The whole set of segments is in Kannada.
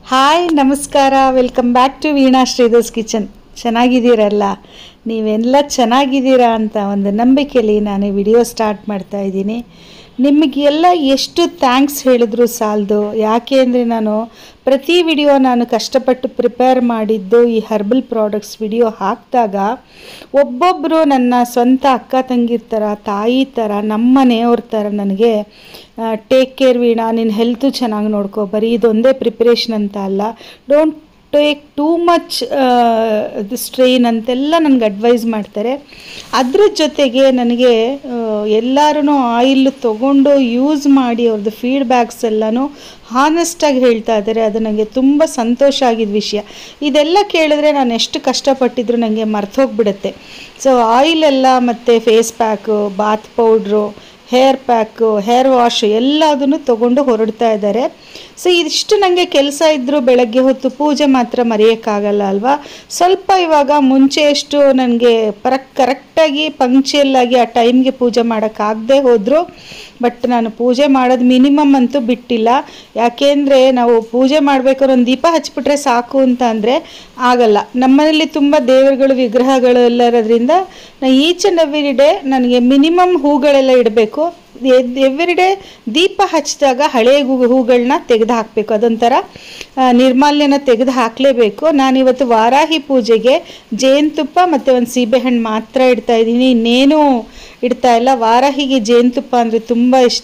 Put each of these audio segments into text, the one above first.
ಹಾಯ್ ನಮಸ್ಕಾರ welcome back to Veena Sridhar's kitchen ಚೆನ್ನಾಗಿದ್ದೀರಲ್ಲ ನೀವೆಲ್ಲ ಚೆನ್ನಾಗಿದ್ದೀರಾ ಅಂತ ಒಂದು ನಂಬಿಕೆಯಲ್ಲಿ ನಾನು ವಿಡಿಯೋ ಸ್ಟಾರ್ಟ್ ಮಾಡ್ತಾ ಇದ್ದೀನಿ ನಿಮಗೆಲ್ಲ ಎಷ್ಟು ಥ್ಯಾಂಕ್ಸ್ ಹೇಳಿದ್ರು ಸಾಲದು ಯಾಕೆ ಅಂದರೆ ನಾನು ಪ್ರತಿ ವಿಡಿಯೋ ನಾನು ಕಷ್ಟಪಟ್ಟು ಪ್ರಿಪೇರ್ ಮಾಡಿದ್ದು ಈ ಹರ್ಬಲ್ ಪ್ರಾಡಕ್ಟ್ಸ್ ವಿಡಿಯೋ ಹಾಕಿದಾಗ ಒಬ್ಬೊಬ್ಬರು ನನ್ನ ಸ್ವಂತ ಅಕ್ಕ ತಂಗಿರ ಥರ ತಾಯಿ ಥರ ನಮ್ಮ ಮನೆಯವ್ರ ಥರ ನನಗೆ ಟೇಕ್ ಕೇರ್ ವೀಣಾ ನಿನ್ನ ಹೆಲ್ತು ಚೆನ್ನಾಗಿ ನೋಡ್ಕೋ ಬರೀ ಇದೊಂದೇ ಪ್ರಿಪ್ರೇಷನ್ ಅಂತ ಅಲ್ಲ don't take too much strain ಅಂತೆಲ್ಲ ನನಗೆ ಅಡ್ವೈಸ್ ಮಾಡ್ತಾರೆ ಅದ್ರ ಜೊತೆಗೆ ನನಗೆ ಎಲ್ಲರೂ ಆಯಿಲ್ ತೊಗೊಂಡು ಯೂಸ್ ಮಾಡಿ ಅವ್ರದ್ದು ಫೀಡ್ಬ್ಯಾಕ್ಸ್ ಎಲ್ಲನೂ ಹಾನೆಸ್ಟಾಗಿ ಹೇಳ್ತಾ ಇದ್ದಾರೆ ಅದು ನನಗೆ ತುಂಬ ಸಂತೋಷ ಆಗಿದ್ದ ವಿಷಯ ಇದೆಲ್ಲ ಕೇಳಿದ್ರೆ ನಾನು ಎಷ್ಟು ಕಷ್ಟಪಟ್ಟಿದ್ರು ನನಗೆ ಮರ್ತೋಗ್ಬಿಡುತ್ತೆ ಸೊ ಆಯಿಲೆಲ್ಲ ಮತ್ತು face pack bath powder hair pack hair wash ಎಲ್ಲದನ್ನು ತೊಗೊಂಡು ಹೊರಡ್ತಾ ಇದ್ದಾರೆ ಸೊ ಇದಿಷ್ಟು ನನಗೆ ಕೆಲಸ ಇದ್ದರೂ ಬೆಳಗ್ಗೆ ಹೊತ್ತು ಪೂಜೆ ಮಾತ್ರ ಮರೆಯೋಕ್ಕಾಗಲ್ಲ ಅಲ್ವಾ ಸ್ವಲ್ಪ ಇವಾಗ ಮುಂಚೆಯಷ್ಟು ನನಗೆ ಪರಕ್ ಕರೆಕ್ಟಾಗಿ ಪಂಕ್ಚುಯಲ್ಲಾಗಿ ಆ ಟೈಮ್ಗೆ ಪೂಜೆ ಮಾಡೋಕ್ಕಾಗದೆ ಹೋದರೂ ಬಟ್ ನಾನು ಪೂಜೆ ಮಾಡೋದು ಮಿನಿಮಮ್ ಅಂತೂ ಬಿಟ್ಟಿಲ್ಲ ಯಾಕೆಂದರೆ ನಾವು ಪೂಜೆ ಮಾಡಬೇಕಾದ್ರೆ ಒಂದು ದೀಪ ಹಚ್ಬಿಟ್ರೆ ಸಾಕು ಅಂತ ಅಂದರೆ ಆಗಲ್ಲ ನಮ್ಮನೇಲಿ ತುಂಬ ದೇವರುಗಳು ವಿಗ್ರಹಗಳು ಎಲ್ಲ ಇರೋದ್ರಿಂದ ನಾ ಈಚ್ ಆ್ಯಂಡ್ ಎವ್ರಿ ಡೇ ನನಗೆ ಮಿನಿಮಮ್ ಹೂಗಳೆಲ್ಲ ಇಡಬೇಕು ಎವ್ರಿ ಡೇ ದೀಪ ಹಚ್ಚಿದಾಗ ಹಳೆ ಹೂ ಹೂಗಳನ್ನ ತೆಗೆದು ಹಾಕಬೇಕು ಅದೊಂಥರ ನಿರ್ಮಾಲ್ಯನ ತೆಗೆದು ಹಾಕಲೇಬೇಕು ನಾನಿವತ್ತು ವಾರಾಹಿ ಪೂಜೆಗೆ ಜೇನುತುಪ್ಪ ಮತ್ತು ಒಂದು ಸೀಬೆಹಣ್ಣು ಮಾತ್ರ ಇಡ್ತಾ ಇದ್ದೀನಿ ಇನ್ನೇನು ಇಡ್ತಾ ಇಲ್ಲ ವಾರಾಹಿಗೆ ಜೇನುತುಪ್ಪ ಅಂದರೆ ತುಂಬ ಇಷ್ಟ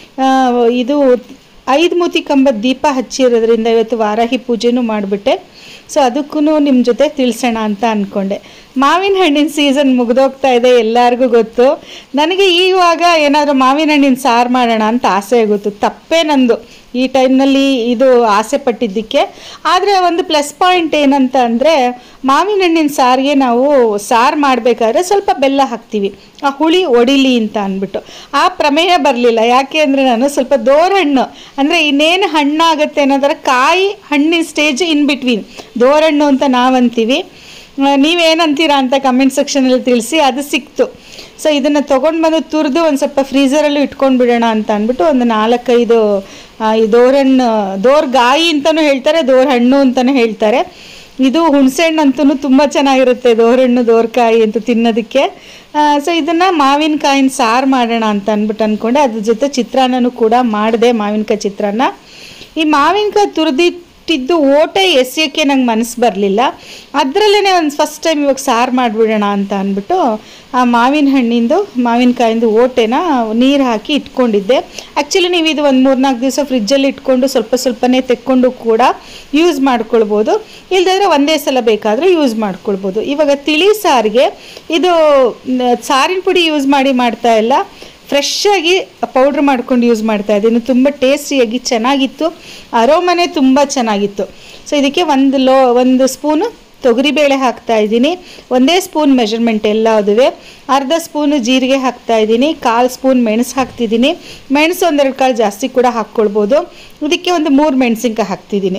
ಇದು ಐದು ಮೂತಿ ಕಂಬದ ದೀಪ ಹಚ್ಚಿರೋದ್ರಿಂದ ಇವತ್ತು ವಾರಾಹಿ ಪೂಜೆನೂ ಮಾಡಿಬಿಟ್ಟೆ ಸೊ ಅದಕ್ಕೂ ನಿಮ್ಮ ಜೊತೆ ತಿಳಿಸೋಣ ಅಂತ ಅಂದ್ಕೊಂಡೆ ಮಾವಿನ ಹಣ್ಣಿನ ಸೀಸನ್ ಮುಗಿದೋಗ್ತಾ ಇದೆ ಎಲ್ಲರಿಗೂ ಗೊತ್ತು ನನಗೆ ಈವಾಗ ಏನಾದರೂ ಮಾವಿನ ಹಣ್ಣಿನ ಸಾರು ಮಾಡೋಣ ಅಂತ ಆಸೆ ಆಗುತ್ತು ತಪ್ಪೇ ನಂದು ಈ ಟೈಮ್ನಲ್ಲಿ ಇದು ಆಸೆ ಪಟ್ಟಿದ್ದಕ್ಕೆ ಆದರೆ ಒಂದು ಪ್ಲಸ್ ಪಾಯಿಂಟ್ ಏನಂತ ಅಂದರೆ ಮಾವಿನ ಹಣ್ಣಿನ ಸಾರಿಗೆ ನಾವು ಸಾರು ಮಾಡಬೇಕಾದ್ರೆ ಸ್ವಲ್ಪ ಬೆಲ್ಲ ಹಾಕ್ತೀವಿ ಆ ಹುಳಿ ಒಡಿಲಿ ಅಂತ ಅಂದ್ಬಿಟ್ಟು ಆ ಪ್ರಮೇಯ ಬರಲಿಲ್ಲ ಯಾಕೆ ಅಂದರೆ ನಾನು ಸ್ವಲ್ಪ ದೋರಹಣ್ಣು ಅಂದರೆ ಇನ್ನೇನು ಹಣ್ಣಾಗುತ್ತೆ ಅನ್ನೋದರ ಕಾಯಿ ಹಣ್ಣಿನ ಸ್ಟೇಜ್ ಇನ್ ಬಿಟ್ವೀನ್ ದೋರಹಣ್ಣು ಅಂತ ನಾವಂತೀವಿ ನೀವೇನಂತೀರಾ ಅಂತ ಕಮೆಂಟ್ ಸೆಕ್ಷನಲ್ಲಿ ತಿಳಿಸಿ ಅದು ಸಿಕ್ತು ಸೊ ಇದನ್ನು ತೊಗೊಂಡು ಬಂದು ತುರಿದು ಒಂದು ಸ್ವಲ್ಪ ಫ್ರೀಝರಲ್ಲೂ ಇಟ್ಕೊಂಡು ಬಿಡೋಣ ಅಂತ ಅಂದ್ಬಿಟ್ಟು ಒಂದು ನಾಲ್ಕೈದು ಈ ದೋರಹಣ್ಣು ದೋರ್ಗಾಯಿ ಅಂತಲೂ ಹೇಳ್ತಾರೆ ದೋರ್ ಹಣ್ಣು ಅಂತಲೂ ಹೇಳ್ತಾರೆ ಇದು ಹುಣಸೆಹಣ್ಣು ಅಂತೂ ತುಂಬ ಚೆನ್ನಾಗಿರುತ್ತೆ ದೋರಹಣ್ಣು ದೋರ್ಕಾಯಿ ಅಂತ ತಿನ್ನೋದಕ್ಕೆ ಸೊ ಇದನ್ನು ಮಾವಿನಕಾಯಿನ ಸಾರು ಮಾಡೋಣ ಅಂತ ಅಂದ್ಬಿಟ್ಟು ಅಂದ್ಕೊಂಡೆ ಅದ್ರ ಜೊತೆ ಚಿತ್ರಾನ್ನನೂ ಕೂಡ ಮಾಡಿದೆ ಮಾವಿನಕಾಯಿ ಚಿತ್ರಾನ್ನ ಈ ಮಾವಿನಕಾಯಿ ತುರಿದಿಟ್ಟಿದ್ದು ಓಟೆ ಎಸೆಯೋಕ್ಕೆ ನಂಗೆ ಮನಸ್ಸು ಬರಲಿಲ್ಲ ಅದರಲ್ಲೇ ಒಂದು ಫಸ್ಟ್ ಟೈಮ್ ಇವಾಗ ಸಾರು ಮಾಡಿಬಿಡೋಣ ಅಂತ ಅಂದ್ಬಿಟ್ಟು ಆ ಮಾವಿನ ಹಣ್ಣಿಂದು ಮಾವಿನಕಾಯಿಂದು ಓಟೆನ ನೀರು ಹಾಕಿ ಇಟ್ಕೊಂಡಿದ್ದೆ ಆ್ಯಕ್ಚುಲಿ ನೀವು ಇದು ಒಂದು ಮೂರ್ನಾಲ್ಕು ದಿವಸ ಫ್ರಿಜ್ಜಲ್ಲಿ ಇಟ್ಕೊಂಡು ಸ್ವಲ್ಪ ಸ್ವಲ್ಪನೇ ತೆಕ್ಕೊಂಡು ಕೂಡ ಯೂಸ್ ಮಾಡ್ಕೊಳ್ಬೋದು ಇಲ್ದಿದ್ರೆ ಒಂದೇ ಸಲ ಬೇಕಾದರೆ ಯೂಸ್ ಮಾಡ್ಕೊಳ್ಬೋದು ಇವಾಗ ತಿಳಿ ಸಾರಿಗೆ ಇದು ಸಾರಿನ ಪುಡಿ ಯೂಸ್ ಮಾಡಿ ಮಾಡ್ತಾ ಇಲ್ಲ ಫ್ರೆಶ್ಶಾಗಿ ಪೌಡ್ರ್ ಮಾಡ್ಕೊಂಡು ಯೂಸ್ ಮಾಡ್ತಾ ಇದ್ದೀನಿ ತುಂಬ ಟೇಸ್ಟಿಯಾಗಿ ಚೆನ್ನಾಗಿತ್ತು ಅರೋಮನೆ ತುಂಬ ಚೆನ್ನಾಗಿತ್ತು ಸೊ ಇದಕ್ಕೆ ಒಂದು ಲೋ ಒಂದು ಸ್ಪೂನು ತೊಗರಿಬೇಳೆ ಹಾಕ್ತಾ ಇದ್ದೀನಿ ಒಂದೇ ಸ್ಪೂನ್ ಮೆಷರ್ಮೆಂಟ್ ಎಲ್ಲ ಅದುವೆ ಅರ್ಧ ಸ್ಪೂನು ಜೀರಿಗೆ ಹಾಕ್ತಾ ಇದ್ದೀನಿ ಕಾಲು ಸ್ಪೂನ್ ಮೆಣಸು ಹಾಕ್ತಿದ್ದೀನಿ ಮೆಣಸು ಒಂದೆರಡು ಕಾಳು ಜಾಸ್ತಿ ಕೂಡ ಹಾಕ್ಕೊಳ್ಬೋದು ಇದಕ್ಕೆ ಒಂದು ಮೂರು ಮೆಣಸಿನ್ಕಾಯಿ ಹಾಕ್ತಿದ್ದೀನಿ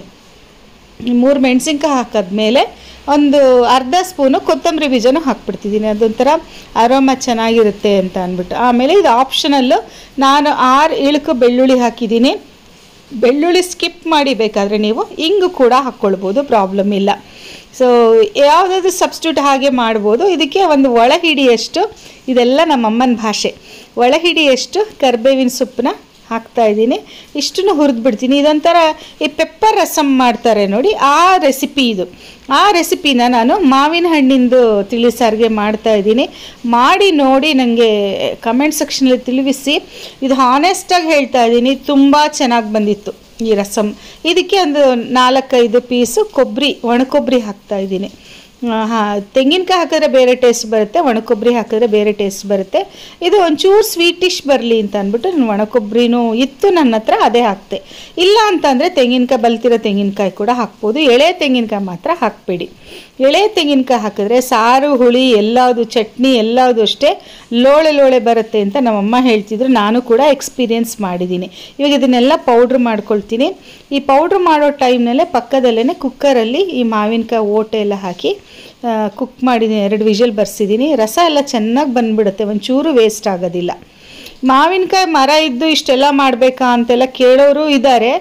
ಮೂರು ಮೆಣಸಿನ್ಕಾಯಿ ಹಾಕಿದ್ಮೇಲೆ ಒಂದು ಅರ್ಧ ಸ್ಪೂನು ಕೊತ್ತಂಬರಿ ಬೀಜನೂ ಹಾಕ್ಬಿಡ್ತಿದ್ದೀನಿ ಅದೊಂಥರ ಅರೋಮ ಚೆನ್ನಾಗಿರುತ್ತೆ ಅಂತ ಅಂದ್ಬಿಟ್ಟು ಆಮೇಲೆ ಇದು ಆಪ್ಷನಲ್ಲು ನಾನು ಆರು ಇಳುಕು ಬೆಳ್ಳುಳ್ಳಿ ಹಾಕಿದ್ದೀನಿ ಬೆಳ್ಳುಳ್ಳಿ ಸ್ಕಿಪ್ ಮಾಡಿ ಬೇಕಾದರೆ ನೀವು ಇಂಗು ಕೂಡ ಹಾಕ್ಕೊಳ್ಬೋದು ಪ್ರಾಬ್ಲಮ್ ಇಲ್ಲ ಸೊ ಯಾವುದಾದ್ರು ಸಬ್ಸ್ಟ್ಯೂಟ್ ಹಾಗೆ ಮಾಡ್ಬೋದು ಇದಕ್ಕೆ ಒಂದು ಒಳ ಹಿಡಿಯಷ್ಟು ಇದೆಲ್ಲ ನಮ್ಮಮ್ಮನ ಭಾಷೆ ಒಳ ಹಿಡಿಯಷ್ಟು ಕರ್ಬೇವಿನ ಸೊಪ್ಪನ್ನ ಹಾಕ್ತಾ ಇದ್ದೀನಿ ಇಷ್ಟನ್ನು ಹುರಿದು ಬಿಡ್ತೀನಿ ಇದೊಂಥರ ಈ ಪೆಪ್ಪರ್ ರಸಮ್ ಮಾಡ್ತಾರೆ ನೋಡಿ ಆ ರೆಸಿಪಿ ಇದು ಆ ರೆಸಿಪಿನ ನಾನು ಮಾವಿನ ಹಣ್ಣಿಂದು ತಿಳಿ ಸಾರಿಗೆ ಮಾಡ್ತಾ ಇದ್ದೀನಿ ಮಾಡಿ ನೋಡಿ ನನಗೆ ಕಮೆಂಟ್ ಸೆಕ್ಷನಲ್ಲಿ ತಿಳಿಸಿ ಇದು ಹಾನೆಸ್ಟಾಗಿ ಹೇಳ್ತಾ ಇದ್ದೀನಿ ತುಂಬ ಚೆನ್ನಾಗಿ ಬಂದಿತ್ತು ಈ ರಸಮ್ ಇದಕ್ಕೆ ಒಂದು ನಾಲ್ಕೈದು ಪೀಸು ಕೊಬ್ಬರಿ ಒಣಕೊಬ್ಬರಿ ಹಾಕ್ತಾ ಇದ್ದೀನಿ ಹಾಂ ತೆಂಗಿನಕಾಯಿ ಹಾಕಿದ್ರೆ ಬೇರೆ ಟೇಸ್ಟ್ ಬರುತ್ತೆ ಒಣಕೊಬ್ಬರಿ ಹಾಕಿದ್ರೆ ಬೇರೆ ಟೇಸ್ಟ್ ಬರುತ್ತೆ ಇದು ಒಂಚೂರು ಸ್ವೀಟಿಶ್ ಬರಲಿ ಅಂತ ಅಂದ್ಬಿಟ್ಟು ನಾನು ಒಣಕೊಬ್ಬರಿನೂ ಇತ್ತು ನನ್ನ ಹತ್ರ ಅದೇ ಹಾಕ್ತೆ ಇಲ್ಲ ಅಂತಂದರೆ ತೆಂಗಿನಕಾಯಿ ಬಲ್ತಿರೋ ತೆಂಗಿನಕಾಯಿ ಕೂಡ ಹಾಕ್ಬೋದು ಎಳೆ ತೆಂಗಿನಕಾಯಿ ಮಾತ್ರ ಹಾಕಬೇಡಿ ಎಳೆ ತೆಂಗಿನಕಾಯಿ ಹಾಕಿದ್ರೆ ಸಾರು ಹುಳಿ ಎಲ್ಲದು ಚಟ್ನಿ ಎಲ್ಲದು ಅಷ್ಟೇ ಲೋಳೆ ಲೋಳೆ ಬರುತ್ತೆ ಅಂತ ನಮ್ಮಮ್ಮ ಹೇಳ್ತಿದ್ರು ನಾನು ಕೂಡ ಎಕ್ಸ್ಪೀರಿಯೆನ್ಸ್ ಮಾಡಿದ್ದೀನಿ ಇವಾಗ ಇದನ್ನೆಲ್ಲ ಪೌಡ್ರ್ ಮಾಡ್ಕೊಳ್ತೀನಿ ಈ ಪೌಡ್ರ್ ಮಾಡೋ ಟೈಮ್ನಲ್ಲೇ ಪಕ್ಕದಲ್ಲೇ ಕುಕ್ಕರಲ್ಲಿ ಈ ಮಾವಿನಕಾಯಿ ಓಟೆ ಎಲ್ಲ ಹಾಕಿ ಕುಕ್ ಮಾಡಿದ್ದೀನಿ ಎರಡು ವಿಷಲ್ ಬರ್ಸಿದ್ದೀನಿ ರಸ ಎಲ್ಲ ಚೆನ್ನಾಗಿ ಬಂದ್ಬಿಡುತ್ತೆ ಒಂಚೂರು ವೇಸ್ಟ್ ಆಗೋದಿಲ್ಲ ಮಾವಿನಕಾಯಿ ಮರ ಇದ್ದು ಇಷ್ಟೆಲ್ಲ ಮಾಡಬೇಕಾ ಅಂತೆಲ್ಲ ಕೇಳೋರು ಇದ್ದಾರೆ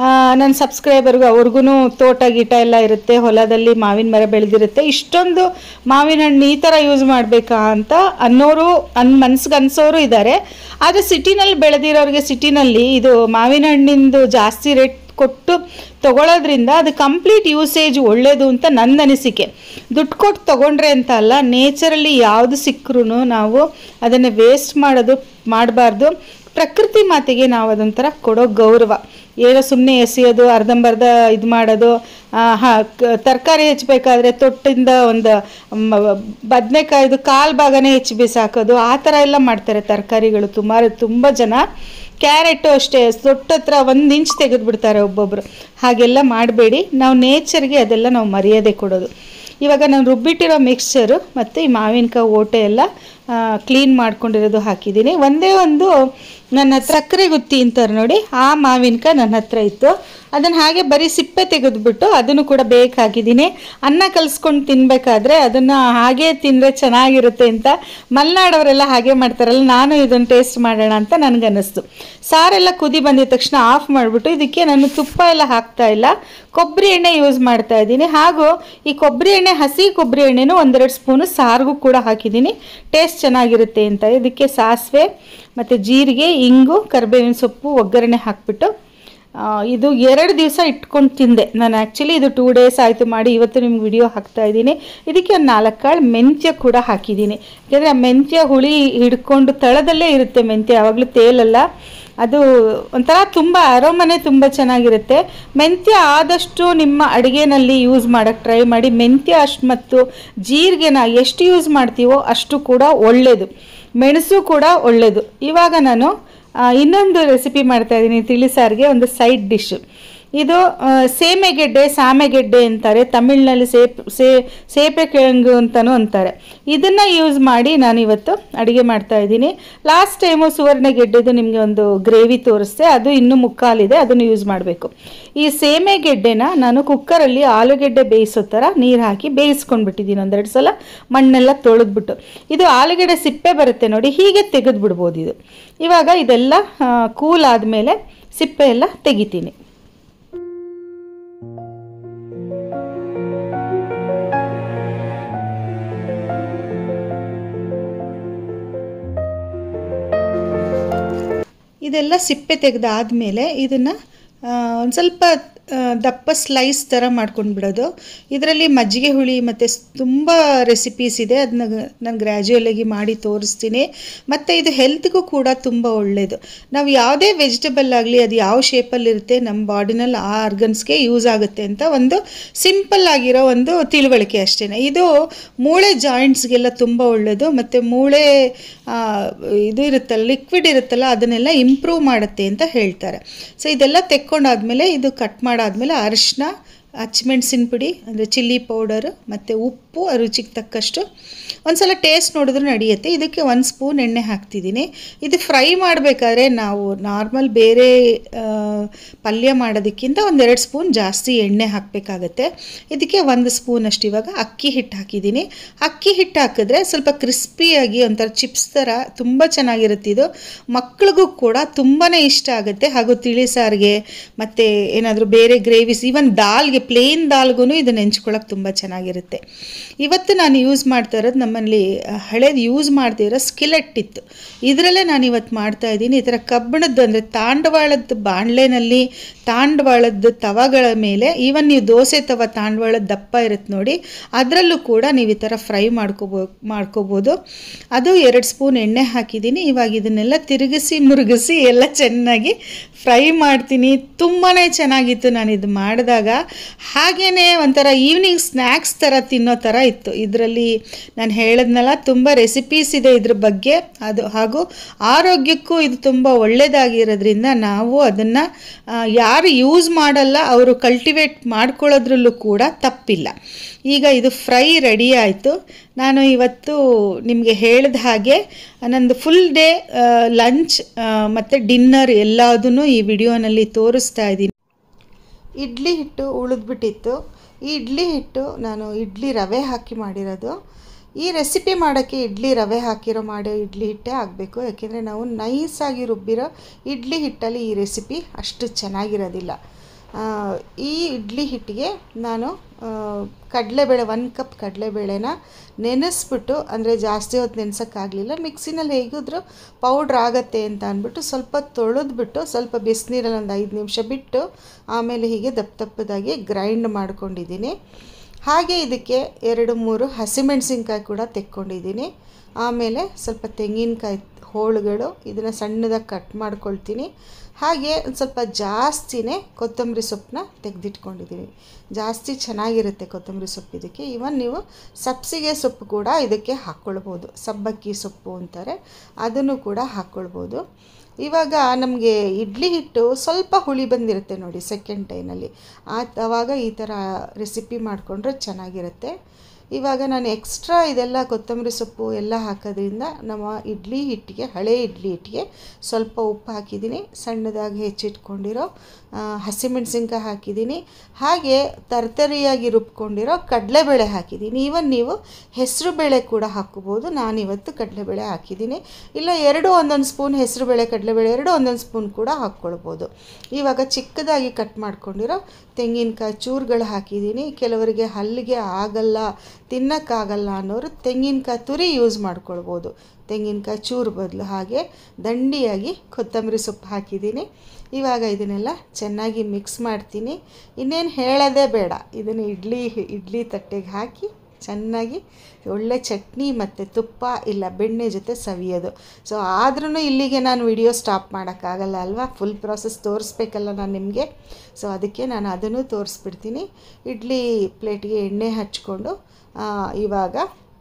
ನನ್ನ ಸಬ್ಸ್ಕ್ರೈಬರ್ಗೂ ಅವ್ರಿಗೂ ತೋಟ ಗೀಟ ಎಲ್ಲ ಇರುತ್ತೆ ಹೊಲದಲ್ಲಿ ಮಾವಿನ ಮರ ಬೆಳೆದಿರುತ್ತೆ ಇಷ್ಟೊಂದು ಮಾವಿನ ಹಣ್ಣು ಈ ಥರ ಯೂಸ್ ಮಾಡಬೇಕಾ ಅಂತ ಅನ್ನೋರು ಅನ್ ಮನ್ಸಿಗೆ ಅನ್ಸೋರು ಇದ್ದಾರೆ ಆದರೆ ಸಿಟಿನಲ್ಲಿ ಬೆಳೆದಿರೋರಿಗೆ ಸಿಟಿನಲ್ಲಿ ಇದು ಮಾವಿನ ಹಣ್ಣಿಂದು ಜಾಸ್ತಿ ರೇಟ್ ಕೊಟ್ಟು ತಗೊಳ್ಳೋದ್ರಿಂದ ಅದು ಕಂಪ್ಲೀಟ್ ಯೂಸೇಜ್ ಒಳ್ಳೆಯದು ಅಂತ ನನ್ನ ಅನಿಸಿಕೆ ದುಡ್ಡು ಕೊಟ್ಟು ತೊಗೊಂಡ್ರೆ ಅಂತ ಅಲ್ಲ ನೇಚರಲ್ಲಿ ಯಾವುದು ಸಿಕ್ಕರೂ ನಾವು ಅದನ್ನು ವೇಸ್ಟ್ ಮಾಡೋದು ಮಾಡಬಾರ್ದು ಪ್ರಕೃತಿ ಮಾತೆಗೆ ನಾವು ಅದೊಂಥರ ಕೊಡೋ ಗೌರವ ಏನೋ ಸುಮ್ಮನೆ ಎಸೆಯೋದು ಅರ್ಧಂಬರ್ಧ ಇದು ಮಾಡೋದು ಹಾಂ ತರಕಾರಿ ಹೆಚ್ಚಬೇಕಾದ್ರೆ ತೊಟ್ಟಿಂದ ಒಂದು ಬದನೆಕಾಯ್ದು ಕಾಲು ಭಾಗನೇ ಹೆಚ್ಚಿ ಬಿಸಾಕೋದು ಆ ಥರ ಎಲ್ಲ ಮಾಡ್ತಾರೆ ತರಕಾರಿಗಳು ಸುಮಾರು ತುಂಬ ಜನ ಕ್ಯಾರೆಟು ಅಷ್ಟೇ ತೊಟ್ಟ ಹತ್ರ ಒಂದು ಇಂಚ್ ತೆಗೆದುಬಿಡ್ತಾರೆ ಒಬ್ಬೊಬ್ಬರು ಹಾಗೆಲ್ಲ ಮಾಡಬೇಡಿ ನಾವು ನೇಚರ್ಗೆ ಅದೆಲ್ಲ ನಾವು ಮರ್ಯಾದೆ ಕೊಡೋದು ಇವಾಗ ನಾನು ರುಬ್ಬಿಟ್ಟಿರೋ ಮಿಕ್ಸ್ಚರು ಮತ್ತು ಈ ಮಾವಿನಕಾಯಿ ಓಟೆ ಎಲ್ಲ ಕ್ಲೀನ್ ಮಾಡ್ಕೊಂಡಿರೋದು ಹಾಕಿದ್ದೀನಿ ಒಂದೇ ಒಂದು ನನ್ನ ಹತ್ರ ಸಕ್ಕರೆ ಗುತ್ತಿ ಅಂತಾರೆ ನೋಡಿ ಆ ಮಾವಿನಕಾಯಿ ನನ್ನ ಹತ್ರ ಇತ್ತು ಅದನ್ನು ಹಾಗೆ ಬರೀ ಸಿಪ್ಪೆ ತೆಗೆದುಬಿಟ್ಟು ಅದನ್ನು ಕೂಡ ಬೇಕು ಹಾಕಿದ್ದೀನಿ ಅನ್ನ ಕಲಿಸ್ಕೊಂಡು ತಿನ್ನಬೇಕಾದ್ರೆ ಅದನ್ನು ಹಾಗೆ ತಿಂದರೆ ಚೆನ್ನಾಗಿರುತ್ತೆ ಅಂತ ಮಲೆನಾಡವರೆಲ್ಲ ಹಾಗೆ ಮಾಡ್ತಾರಲ್ಲ ನಾನು ಇದನ್ನು ಟೇಸ್ಟ್ ಮಾಡೋಣ ಅಂತ ನನಗನ್ನಿಸ್ತು ಸಾರೆಲ್ಲ ಕುದಿ ಬಂದಿದ ತಕ್ಷಣ ಆಫ್ ಮಾಡಿಬಿಟ್ಟು ಇದಕ್ಕೆ ನಾನು ತುಪ್ಪ ಎಲ್ಲ ಹಾಕ್ತಾ ಇಲ್ಲ ಕೊಬ್ಬರಿ ಎಣ್ಣೆ ಯೂಸ್ ಮಾಡ್ತಾ ಇದ್ದೀನಿ ಹಾಗೂ ಈ ಕೊಬ್ಬರಿ ಎಣ್ಣೆ ಹಸಿ ಕೊಬ್ಬರಿ ಎಣ್ಣೆನೂ ಒಂದೆರಡು ಸ್ಪೂನು ಸಾರಿಗೂ ಕೂಡ ಹಾಕಿದ್ದೀನಿ ಟೇಸ್ಟ್ ಚೆನ್ನಾಗಿರುತ್ತೆ ಅಂತ ಇದಕ್ಕೆ ಸಾಸಿವೆ ಮತ್ತು ಜೀರಿಗೆ ಇಂಗು ಕರಿಬೇವಿನ ಸೊಪ್ಪು ಒಗ್ಗರಣೆ ಹಾಕ್ಬಿಟ್ಟು ಆ, ಇದು ಎರಡು ದಿವಸ ಇಟ್ಕೊಂಡು ತಿಂದೆ ನಾನು ಆ್ಯಕ್ಚುಲಿ ಇದು ಟೂ ಡೇಸ್ ಆಯಿತು ಮಾಡಿ ಇವತ್ತು ನಿಮ್ಗೆ ವಿಡಿಯೋ ಹಾಕ್ತಾ ಇದ್ದೀನಿ ಇದಕ್ಕೆ ಒಂದು ನಾಲ್ಕು ಕಾಳು ಮೆಂತ್ಯ ಕೂಡ ಹಾಕಿದ್ದೀನಿ ಯಾಕೆಂದರೆ ಆ ಮೆಂತ್ಯ ಹುಳಿ ಹಿಡ್ಕೊಂಡು ತಳದಲ್ಲೇ ಇರುತ್ತೆ ಮೆಂತ್ಯ ಯಾವಾಗಲೂ ತೇಲಲ್ಲ ಅದು ಒಂಥರ ತುಂಬ ಅರೋಮನೆ ತುಂಬ ಚೆನ್ನಾಗಿರುತ್ತೆ ಮೆಂತ್ಯ ಆದಷ್ಟು ನಿಮ್ಮ ಅಡುಗೆನಲ್ಲಿ ಯೂಸ್ ಮಾಡೋಕ್ಕೆ ಟ್ರೈ ಮಾಡಿ ಮೆಂತ್ಯ ಅಷ್ಟು ಮತ್ತು ಜೀರಿಗೆನ ಎಷ್ಟು ಯೂಸ್ ಮಾಡ್ತೀವೋ ಅಷ್ಟು ಕೂಡ ಒಳ್ಳೆಯದು ಮೆಣಸು ಕೂಡ ಒಳ್ಳೆಯದು ಇವಾಗ ನಾನು ಆ, ಇನ್ನೊಂದು ರೆಸಿಪಿ ಮಾಡ್ತಾ ಇದ್ದೀನಿ ತಿಳಿ ಸಾರಿಗೆ ಒಂದು ಸೈಡ್ ಡಿಶ್ ಇದು ಆ, ಸೇಮೆಗೆಡ್ಡೆ ಸಾಮೆಗೆಡ್ಡೆ ಅಂತಾರೆ ತಮಿಳ್ನಲ್ಲಿ ಸೇಪ್ ಸೇ ಸೇಪೆ ಕೆಳಂಗು ಅಂತಲೂ ಅಂತಾರೆ ಇದನ್ನು ಯೂಸ್ ಮಾಡಿ ನಾನು ಇವತ್ತು ಅಡುಗೆ ಮಾಡ್ತಾ ಇದ್ದೀನಿ ಲಾಸ್ಟ್ ಟೈಮು ಸುವರ್ಣಗೆಡ್ಡೆದು ನಿಮಗೆ ಒಂದು ಗ್ರೇವಿ ತೋರಿಸ್ದೆ ಅದು ಇನ್ನೂ ಮುಕ್ಕಾಲಿದೆ ಅದನ್ನು ಯೂಸ್ ಮಾಡಬೇಕು ಈ ಸೇಮೆಗೆಡ್ಡೆನ ನಾನು ಕುಕ್ಕರಲ್ಲಿ ಆಲೂಗೆಡ್ಡೆ ಬೇಯಿಸೋ ಥರ ನೀರು ಹಾಕಿ ಬೇಯಿಸ್ಕೊಂಡ್ಬಿಟ್ಟಿದ್ದೀನಿ ಒಂದೆರಡು ಸಲ ಮಣ್ಣೆಲ್ಲ ತೊಳೆದ್ಬಿಟ್ಟು ಇದು ಆಲೂಗೆಡ್ಡೆ ಸಿಪ್ಪೆ ಬರುತ್ತೆ ನೋಡಿ ಹೀಗೆ ತೆಗೆದು ಬಿಡ್ಬೋದು ಇದು ಇವಾಗ ಇದೆಲ್ಲ ಕೂಲ್ ಆದಮೇಲೆ ಸಿಪ್ಪೆ ಎಲ್ಲ ತೆಗಿತೀನಿ ಇದೆಲ್ಲ ಸಿಪ್ಪೆ ತೆಗೆದಾದ್ಮೇಲೆ ಇದನ್ನು ಒಂದು ಸ್ವಲ್ಪ ಆ, ದಪ್ಪ ಸ್ಲೈಸ್ ಥರ ಮಾಡ್ಕೊಂಡು ಬಿಡೋದು ಇದರಲ್ಲಿ ಮಜ್ಜಿಗೆ ಹುಳಿ ಮತ್ತು ತುಂಬ ರೆಸಿಪೀಸ್ ಇದೆ ಅದನ್ನ ನಾನು ಗ್ರ್ಯಾಜುಯಲಾಗಿ ಮಾಡಿ ತೋರಿಸ್ತೀನಿ ಮತ್ತು ಇದು ಹೆಲ್ತ್ಗೂ ಕೂಡ ತುಂಬ ಒಳ್ಳೆಯದು ನಾವು ಯಾವುದೇ ವೆಜಿಟಬಲ್ ಆಗಲಿ ಅದು ಯಾವ ಶೇಪಲ್ಲಿರುತ್ತೆ ನಮ್ಮ ಬಾಡಿನಲ್ಲಿ ಆ ಆರ್ಗನ್ಸ್ಗೆ ಯೂಸ್ ಆಗುತ್ತೆ ಅಂತ ಒಂದು ಸಿಂಪಲ್ ಆಗಿರೋ ಒಂದು ತಿಳುವಳಿಕೆ ಅಷ್ಟೇ ಇದು ಮೂಳೆ ಜಾಯಿಂಟ್ಸ್ಗೆಲ್ಲ ತುಂಬ ಒಳ್ಳೆಯದು ಮತ್ತು ಮೂಳೆ ಆ, ಇದು ಇರುತ್ತಲ್ಲ ಲಿಕ್ವಿಡ್ ಇರುತ್ತಲ್ಲ ಅದನ್ನೆಲ್ಲ ಇಂಪ್ರೂವ್ ಮಾಡುತ್ತೆ ಅಂತ ಹೇಳ್ತಾರೆ ಸೊ ಇದೆಲ್ಲ ತೆಕ್ಕೊಂಡಾದ್ಮೇಲೆ ಇದು ಕಟ್ ಮಾಡಾದ್ಮೇಲೆ ಅರಿಶಿನ ಹಚ್ಮೆಣ್ಸಿನ ಪುಡಿ ಅಂದರೆ ಚಿಲ್ಲಿ ಪೌಡರು ಮತ್ತು ಉಪ್ಪು ರುಚಿಗೆ ತಕ್ಕಷ್ಟು ಒಂದ್ಸಲ ಟೇಸ್ಟ್ ನೋಡಿದ್ರು ನಡೆಯುತ್ತೆ ಇದಕ್ಕೆ ಒಂದು ಸ್ಪೂನ್ ಎಣ್ಣೆ ಹಾಕ್ತಿದ್ದೀನಿ ಇದು ಫ್ರೈ ಮಾಡಬೇಕಾದ್ರೆ ನಾವು ನಾರ್ಮಲ್ ಬೇರೆ ಆ, ಪಲ್ಯ ಮಾಡೋದಕ್ಕಿಂತ ಒಂದೆರಡು ಸ್ಪೂನ್ ಜಾಸ್ತಿ ಎಣ್ಣೆ ಹಾಕಬೇಕಾಗತ್ತೆ ಇದಕ್ಕೆ ಒಂದು ಸ್ಪೂನ್ ಅಷ್ಟು ಇವಾಗ ಅಕ್ಕಿ ಹಿಟ್ಟು ಹಾಕಿದ್ದೀನಿ ಅಕ್ಕಿ ಹಿಟ್ಟು ಹಾಕಿದ್ರೆ ಸ್ವಲ್ಪ ಕ್ರಿಸ್ಪಿಯಾಗಿ ಒಂಥರ ಚಿಪ್ಸ್ ಥರ ತುಂಬ ಚೆನ್ನಾಗಿರುತ್ತೆ ಇದು ಮಕ್ಳಿಗೂ ಕೂಡ ತುಂಬಾ ಇಷ್ಟ ಆಗುತ್ತೆ ಹಾಗೂ ತಿಳಿ ಸಾರಿಗೆ ಮತ್ತು ಏನಾದರೂ ಬೇರೆ ಗ್ರೇವಿಸ್ ಈವನ್ ದಾಲ್ಗೆ ಪ್ಲೇನ್ ದಾಲ್ಗೂ ಇದು ನೆಂಚ್ಕೊಳ್ಳೋಕೆ ತುಂಬ ಚೆನ್ನಾಗಿರುತ್ತೆ ಇವತ್ತು ನಾನು ಯೂಸ್ ಮಾಡ್ತಾ ಇರೋದು ನಮ್ಮಲ್ಲಿ ಹಳೇದು ಯೂಸ್ ಮಾಡದೇ ಇರೋ ಸ್ಕಿಲೆಟ್ ಇತ್ತು ಇದರಲ್ಲೇ ನಾನು ಇವತ್ತು ಮಾಡ್ತಾ ಇದ್ದೀನಿ ಈ ಥರ ಕಬ್ಬಿಣದ್ದು ಅಂದರೆ ತಾಂಡವಾಳದ ಬಾಣಲೆನಲ್ಲಿ ತಾಂಡವಾಳದ ತವಗಳ ಮೇಲೆ ಈವನ್ ನೀವು ದೋಸೆ ತವ ತಾಂಡವಾಳದ ದಪ್ಪ ಇರುತ್ತೆ ನೋಡಿ ಅದರಲ್ಲೂ ಕೂಡ ನೀವು ಈ ಥರ ಫ್ರೈ ಮಾಡ್ಕೋಬೋ ಮಾಡ್ಕೋಬೋದು ಅದು ಎರಡು ಸ್ಪೂನ್ ಎಣ್ಣೆ ಹಾಕಿದ್ದೀನಿ ಇವಾಗ ಇದನ್ನೆಲ್ಲ ತಿರುಗಿಸಿ ಮುರುಗಿಸಿ ಎಲ್ಲ ಚೆನ್ನಾಗಿ ಫ್ರೈ ಮಾಡ್ತೀನಿ ತುಂಬಾ ಚೆನ್ನಾಗಿತ್ತು ನಾನು ಇದು ಮಾಡಿದಾಗ ಹಾಗೆಯೇ ಒಂಥರ ಈವ್ನಿಂಗ್ ಸ್ನ್ಯಾಕ್ಸ್ ಥರ ತಿನ್ನೋ ಥರ ಇತ್ತು ಇದರಲ್ಲಿ ನಾನು ಹೇಳಿದ್ನಲ್ಲ ತುಂಬ ರೆಸಿಪೀಸ್ ಇದೆ ಇದ್ರ ಬಗ್ಗೆ ಅದು ಹಾಗೂ ಆರೋಗ್ಯಕ್ಕೂ ಇದು ತುಂಬ ಒಳ್ಳೆಯದಾಗಿರೋದ್ರಿಂದ ನಾವು ಅದನ್ನು ಯಾರು ಯೂಸ್ ಮಾಡಲ್ಲ ಅವರು ಕಲ್ಟಿವೇಟ್ ಮಾಡ್ಕೊಳ್ಳೋದ್ರಲ್ಲೂ ಕೂಡ ತಪ್ಪಿಲ್ಲ ಈಗ ಇದು ಫ್ರೈ ರೆಡಿ ಆಯಿತು ನಾನು ಇವತ್ತು ನಿಮಗೆ ಹೇಳಿದ ಹಾಗೆ ನಂದು ಫುಲ್ ಡೇ ಲಂಚ್ ಮತ್ತು ಡಿನ್ನರ್ ಎಲ್ಲದನ್ನು ಈ ವಿಡಿಯೋನಲ್ಲಿ ತೋರಿಸ್ತಾ ಇದ್ದೀನಿ ಇಡ್ಲಿ ಹಿಟ್ಟು ಉಳಿದ್ಬಿಟ್ಟಿತ್ತು ಈ ಇಡ್ಲಿ ಹಿಟ್ಟು ನಾನು ಇಡ್ಲಿ ರವೆ ಹಾಕಿ ಮಾಡಿರೋದು ಈ ರೆಸಿಪಿ ಮಾಡೋಕ್ಕೆ ಇಡ್ಲಿ ರವೆ ಹಾಕಿರೋ ಮಾಡೋ ಇಡ್ಲಿ ಹಿಟ್ಟೇ ಆಗಬೇಕು ಯಾಕೆಂದರೆ ನಾವು ನೈಸಾಗಿ ರುಬ್ಬಿರೋ ಇಡ್ಲಿ ಹಿಟ್ಟಲ್ಲಿ ಈ ರೆಸಿಪಿ ಅಷ್ಟು ಚೆನ್ನಾಗಿರೋದಿಲ್ಲ ಆ, ಈ ಇಡ್ಲಿ ಹಿಟ್ಟಿಗೆ ನಾನು ಆ, ಕಡಲೆಬೇಳೆ ಒಂದು ಕಪ್ ಕಡಲೆಬೇಳೆನ ನೆನೆಸ್ಬಿಟ್ಟು ಅಂದರೆ ಜಾಸ್ತಿ ಹೊತ್ತು ನೆನೆಸೋಕ್ಕಾಗಲಿಲ್ಲ ಮಿಕ್ಸಿನಲ್ಲಿ ಹೇಗಿದ್ರು ಪೌಡ್ರ್ ಆಗತ್ತೆ ಅಂತ ಅಂದ್ಬಿಟ್ಟು ಸ್ವಲ್ಪ ತೊಳೆದ್ಬಿಟ್ಟು ಸ್ವಲ್ಪ ಬಿಸಿನೀರಲ್ಲಿ ಒಂದು ಐದು ನಿಮಿಷ ಬಿಟ್ಟು ಆಮೇಲೆ ಹೀಗೆ ದಪ್ಪ ದಪ್ಪದಾಗಿ ಗ್ರೈಂಡ್ ಮಾಡ್ಕೊಂಡಿದ್ದೀನಿ ಹಾಗೆ ಇದಕ್ಕೆ ಎರಡು ಮೂರು ಹಸಿಮೆಣಸಿನ್ಕಾಯಿ ಕೂಡ ತೆಕ್ಕೊಂಡಿದ್ದೀನಿ ಆಮೇಲೆ ಸ್ವಲ್ಪ ತೆಂಗಿನಕಾಯಿ ಹೋಳುಗಳು ಇದನ್ನು ಸಣ್ಣದಾಗಿ ಕಟ್ ಮಾಡ್ಕೊಳ್ತೀನಿ ಹಾಗೆ ಒಂದು ಸ್ವಲ್ಪ ಜಾಸ್ತಿನೇ ಕೊತ್ತಂಬರಿ ಸೊಪ್ಪನ್ನ ತೆಗೆದಿಟ್ಕೊಂಡಿದ್ದೀನಿ ಜಾಸ್ತಿ ಚೆನ್ನಾಗಿರುತ್ತೆ ಕೊತ್ತಂಬರಿ ಸೊಪ್ಪು ಇದಕ್ಕೆ ಇವನ್ ನೀವು ಸಬ್ಸಿಗೆ ಸೊಪ್ಪು ಕೂಡ ಇದಕ್ಕೆ ಹಾಕ್ಕೊಳ್ಬೋದು ಸಬ್ಬಕ್ಕಿ ಸೊಪ್ಪು ಅಂತಾರೆ ಅದನ್ನು ಕೂಡ ಹಾಕ್ಕೊಳ್ಬೋದು ಇವಾಗ ನಮಗೆ ಇಡ್ಲಿ ಹಿಟ್ಟು ಸ್ವಲ್ಪ ಹುಳಿ ಬಂದಿರುತ್ತೆ ನೋಡಿ ಸೆಕೆಂಡ್ ಟೈನಲ್ಲಿ ಆ ಆವಾಗ ಈ ಥರ ರೆಸಿಪಿ ಮಾಡಿಕೊಂಡ್ರೆ ಚೆನ್ನಾಗಿರುತ್ತೆ ಇವಾಗ ನಾನು ಎಕ್ಸ್ಟ್ರಾ ಇದೆಲ್ಲ ಕೊತ್ತಂಬರಿ ಸೊಪ್ಪು ಎಲ್ಲ ಹಾಕೋದ್ರಿಂದ ನಮ್ಮ ಇಡ್ಲಿ ಹಿಟ್ಟಿಗೆ ಹಳೆ ಇಡ್ಲಿ ಹಿಟ್ಟಿಗೆ ಸ್ವಲ್ಪ ಉಪ್ಪು ಹಾಕಿದ್ದೀನಿ ಸಣ್ಣದಾಗಿ ಹೆಚ್ಚಿಟ್ಕೊಂಡಿರೋ ಆ, ಹಸಿಮೆಣಸಿನ್ಕಾಯಿ ಹಾಕಿದ್ದೀನಿ ಹಾಗೆ ತರ್ತರಿಯಾಗಿ ರುಬ್ಕೊಂಡಿರೋ ಕಡಲೆಬೇಳೆ ಹಾಕಿದ್ದೀನಿ ಈವನ್ ನೀವು ಹೆಸರು ಬೇಳೆ ಕೂಡ ಹಾಕ್ಕೋಬೋದು ನಾನಿವತ್ತು ಕಡಲೆಬೇಳೆ ಹಾಕಿದ್ದೀನಿ ಇಲ್ಲ ಎರಡು ಒಂದೊಂದು ಸ್ಪೂನ್ ಹೆಸರು ಬೇಳೆ ಕಡಲೆಬೇಳೆ ಎರಡು ಒಂದೊಂದು ಸ್ಪೂನ್ ಕೂಡ ಹಾಕ್ಕೊಳ್ಬೋದು ಇವಾಗ ಚಿಕ್ಕದಾಗಿ ಕಟ್ ಮಾಡ್ಕೊಂಡಿರೋ ತೆಂಗಿನಕಾಯಿ ಚೂರುಗಳು ಹಾಕಿದ್ದೀನಿ ಕೆಲವರಿಗೆ ಹಲ್ಲಿಗೆ ಆಗಲ್ಲ ತಿನ್ನೋಕ್ಕಾಗಲ್ಲ ಅನ್ನೋರು ತೆಂಗಿನಕಾಯಿ ತುರಿ ಯೂಸ್ ಮಾಡ್ಕೊಳ್ಬೋದು ತೆಂಗಿನಕಾಯಿ ಚೂರು ಬದಲು ಹಾಗೆ ದಂಡಿಯಾಗಿ ಕೊತ್ತಂಬರಿ ಸೊಪ್ಪು ಹಾಕಿದ್ದೀನಿ ಇವಾಗ ಇದನ್ನೆಲ್ಲ ಚೆನ್ನಾಗಿ ಮಿಕ್ಸ್ ಮಾಡ್ತೀನಿ ಇನ್ನೇನು ಹೇಳೋದೇ ಬೇಡ ಇದನ್ನು ಇಡ್ಲಿ ಇಡ್ಲಿ ತಟ್ಟೆಗೆ ಹಾಕಿ ಚೆನ್ನಾಗಿ ಒಳ್ಳೆ ಚಟ್ನಿ ಮತ್ತು ತುಪ್ಪ ಇಲ್ಲ ಬೆಣ್ಣೆ ಜೊತೆ ಸವಿಯೋದು ಸೊ ಆದ್ರೂ ಇಲ್ಲಿಗೆ ನಾನು ವಿಡಿಯೋ ಸ್ಟಾಪ್ ಮಾಡೋಕ್ಕಾಗಲ್ಲ ಅಲ್ವಾ ಫುಲ್ ಪ್ರಾಸೆಸ್ ತೋರಿಸ್ಬೇಕಲ್ಲ ನಾನು ನಿಮಗೆ ಸೊ ಅದಕ್ಕೆ ನಾನು ಅದನ್ನು ತೋರಿಸ್ಬಿಡ್ತೀನಿ ಇಡ್ಲಿ ಪ್ಲೇಟ್ಗೆ ಎಣ್ಣೆ ಹಚ್ಕೊಂಡು ಆ, ಇವಾಗ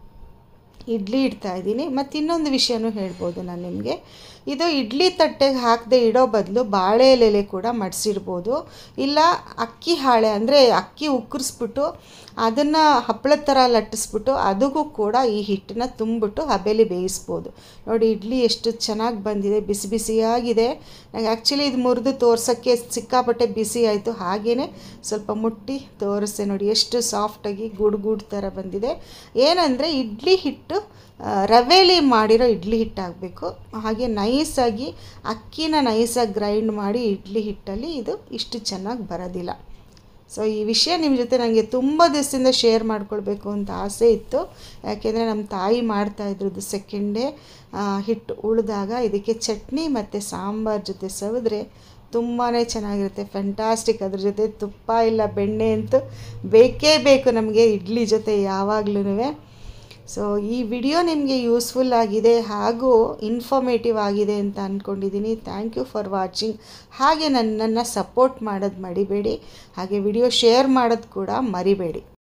ಇಡ್ಲಿ ಇಡ್ತಾ ಇದ್ದೀನಿ ಮತ್ತು ಇನ್ನೊಂದು ವಿಷಯನೂ ಹೇಳ್ಬೋದು ನಾನು ನಿಮಗೆ ಇದು ಇಡ್ಲಿ ತಟ್ಟೆಗೆ ಹಾಕದೆ ಇಡೋ ಬದಲು ಬಾಳೆ ಎಲೆ ಕೂಡ ಮಡಿಸಿಡ್ಬೋದು ಇಲ್ಲ ಅಕ್ಕಿ ಹಾಳೆ ಅಂದರೆ ಅಕ್ಕಿ ಉಕ್ಕರಿಸ್ಬಿಟ್ಟು ಅದನ್ನು ಹಪ್ಪಳದ ಥರ ಲಟ್ಟಿಸ್ಬಿಟ್ಟು ಅದಕ್ಕೂ ಕೂಡ ಈ ಹಿಟ್ಟನ್ನ ತುಂಬಿಟ್ಟು ಹಬೆಲಿ ಬೇಯಿಸ್ಬೋದು ನೋಡಿ ಇಡ್ಲಿ ಎಷ್ಟು ಚೆನ್ನಾಗಿ ಬಂದಿದೆ ಬಿಸಿ ಬಿಸಿಯಾಗಿದೆ ನನಗೆ ಆ್ಯಕ್ಚುಲಿ ಇದು ಮುರಿದು ತೋರ್ಸೋಕ್ಕೆ ಸಿಕ್ಕಾಪಟ್ಟೆ ಬಿಸಿ ಆಯಿತು ಹಾಗೆಯೇ ಸ್ವಲ್ಪ ಮುಟ್ಟಿ ತೋರಿಸ್ದೆ ನೋಡಿ ಎಷ್ಟು ಸಾಫ್ಟಾಗಿ ಗುಡ್ ಗುಡ್ ಥರ ಬಂದಿದೆ ಏನಂದರೆ ಇಡ್ಲಿ ಹಿಟ್ಟು ಆ, ರವೆಲಿ ಮಾಡಿರೋ ಇಡ್ಲಿ ಹಿಟ್ಟಾಗಬೇಕು ಹಾಗೆ ನೈಸಾಗಿ ಅಕ್ಕಿನ ನೈಸಾಗಿ ಗ್ರೈಂಡ್ ಮಾಡಿ ಇಡ್ಲಿ ಹಿಟ್ಟಲ್ಲಿ ಇದು ಇಷ್ಟು ಚೆನ್ನಾಗಿ ಬರೋದಿಲ್ಲ ಸೊ ಈ ವಿಷಯ ನಿಮ್ಮ ಜೊತೆ ನನಗೆ ತುಂಬ ದಿವಸದಿಂದ ಶೇರ್ ಮಾಡ್ಕೊಳ್ಬೇಕು ಅಂತ ಆಸೆ ಇತ್ತು ಯಾಕೆಂದರೆ ನಮ್ಮ ತಾಯಿ ಮಾಡ್ತಾಯಿದ್ರದ್ದು ಸೆಕೆಂಡ್ ಡೇ ಹಿಟ್ಟು ಉಳಿದಾಗ ಇದಕ್ಕೆ ಚಟ್ನಿ ಮತ್ತು ಸಾಂಬಾರ್ ಜೊತೆ ಸವಿದ್ರೆ ತುಂಬಾ ಚೆನ್ನಾಗಿರುತ್ತೆ ಫ್ಯಾಂಟಾಸ್ಟಿಕ್ ಅದ್ರ ಜೊತೆ ತುಪ್ಪ ಇಲ್ಲ ಬೆಣ್ಣೆ ಅಂತೂ ಬೇಕೇ ಬೇಕು ನಮಗೆ ಇಡ್ಲಿ ಜೊತೆ ಯಾವಾಗ್ಲೂ ಸೊ ಈ ವಿಡಿಯೋ ನಿಮಗೆ ಯೂಸ್ಫುಲ್ ಆಗಿದೆ ಹಾಗೂ ಇನ್ಫಾರ್ಮೇಟಿವ್ ಆಗಿದೆ ಅಂತ ಅಂದ್ಕೊಂಡಿದ್ದೀನಿ ಥ್ಯಾಂಕ್ ಯು ಫಾರ್ ವಾಚಿಂಗ್ ಹಾಗೆ ನನ್ನನ್ನು ಸಪೋರ್ಟ್ ಮಾಡೋದು ಮರಿಬೇಡಿ ಹಾಗೆ ವಿಡಿಯೋ ಶೇರ್ ಮಾಡೋದು ಕೂಡ ಮರಿಬೇಡಿ